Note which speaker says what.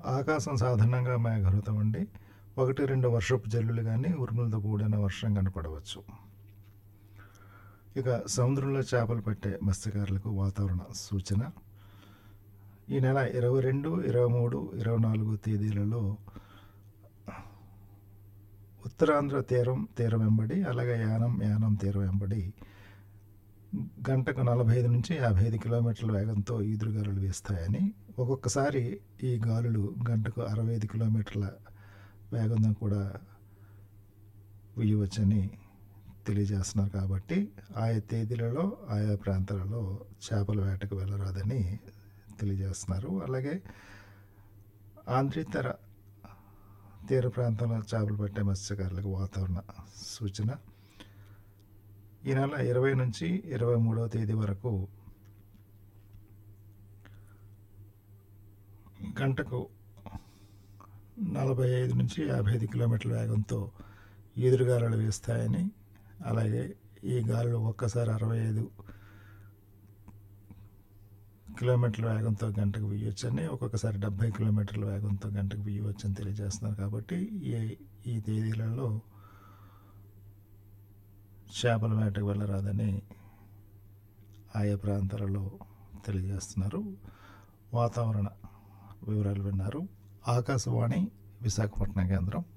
Speaker 1: ఆకాశం సాధారణంగా మేఘావృతం ఉండి ఒకటి రెండు వర్షపు జల్లులు కానీ ఉరుములతో కూడిన వర్షం కనపడవచ్చు ఇక సముద్రంలో చేపలు పట్టే మత్స్యకారులకు వాతావరణ సూచన ఈ నెల ఇరవై రెండు ఇరవై మూడు ఇరవై నాలుగు తేదీలలో ఉత్తరాంధ్ర తీరం తీరం వెంబడి అలాగే యానం యానం తీరం వెంబడి గంటకు నలభై ఐదు నుంచి యాభై ఐదు కిలోమీటర్ల వేగంతో ఈదురుగాలులు వీస్తాయని ఒక్కొక్కసారి ఈ గాలులు గంటకు అరవై ఐదు కిలోమీటర్ల వేగంతో కూడా వీయవచ్చని తెలియజేస్తున్నారు కాబట్టి ఆయా తేదీలలో ఆయా ప్రాంతాలలో చేపల వేటకు వెళ్ళరాదని తెలియజేస్తున్నారు అలాగే ఆంధ్రేతర తీర ప్రాంతంలో చేపలు పట్టే మత్స్యకారులకు వాతావరణ సూచన ఈ నెల ఇరవై నుంచి ఇరవై మూడవ తేదీ వరకు గంటకు నలభై ఐదు నుంచి యాభై ఐదు కిలోమీటర్ల వేగంతో ఈదురుగాలులు వీస్తాయని అలాగే ఈ గాలులు ఒక్కసారి అరవై ఐదు కిలోమీటర్ల వేగంతో గంటకు వీయొచ్చని ఒక్కొక్కసారి డెబ్బై కిలోమీటర్ల వేగంతో గంటకు వీయవచ్చని తెలియజేస్తున్నారు కాబట్టి ఈ ఈ తేదీలలో చేపల వేటకు వెళ్ళరాదని ఆయా ప్రాంతాలలో తెలియజేస్తున్నారు వాతావరణ వివరాలు విన్నారు ఆకాశవాణి విశాఖపట్నం కేంద్రం